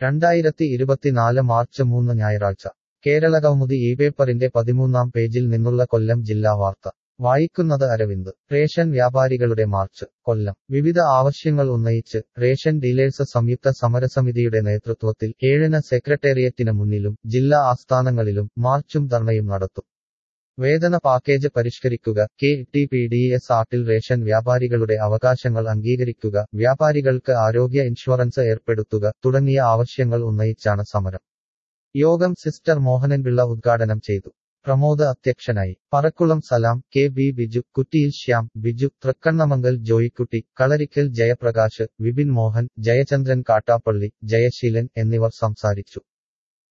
രണ്ടായിരത്തി ഇരുപത്തിനാല് മാർച്ച് മൂന്ന് ഞായറാഴ്ച കേരള കൗമുദി ഈ പേപ്പറിന്റെ പതിമൂന്നാം പേജിൽ നിന്നുള്ള കൊല്ലം ജില്ലാ വാർത്ത വായിക്കുന്നത് അരവിന്ദ് റേഷൻ വ്യാപാരികളുടെ മാർച്ച് കൊല്ലം വിവിധ ആവശ്യങ്ങൾ ഉന്നയിച്ച് റേഷൻ ഡീലേഴ്സ് സംയുക്ത സമരസമിതിയുടെ നേതൃത്വത്തിൽ ഏഴിന് സെക്രട്ടേറിയറ്റിന് മുന്നിലും ജില്ലാ ആസ്ഥാനങ്ങളിലും മാർച്ചും ധർണയും നടത്തും വേതന പാക്കേജ് പരിഷ്കരിക്കുക K T P D S ആർട്ടിൽ റേഷൻ വ്യാപാരികളുടെ അവകാശങ്ങൾ അംഗീകരിക്കുക വ്യാപാരികൾക്ക് ആരോഗ്യ ഇൻഷുറൻസ് ഏർപ്പെടുത്തുക തുടങ്ങിയ ആവശ്യങ്ങൾ ഉന്നയിച്ചാണ് സമരം യോഗം സിസ്റ്റർ മോഹനൻപിള്ള ഉദ്ഘാടനം ചെയ്തു പ്രമോദ് അധ്യക്ഷനായി പറക്കുളം സലാം കെ ബി ബിജു കുറ്റിയിൽ ശ്യാം ബിജു തൃക്കണ്ണമംഗൽ ജോയിക്കുട്ടി കളരിക്കൽ ജയപ്രകാശ് വിപിൻ മോഹൻ ജയചന്ദ്രൻ കാട്ടാപ്പള്ളി ജയശീലൻ എന്നിവർ സംസാരിച്ചു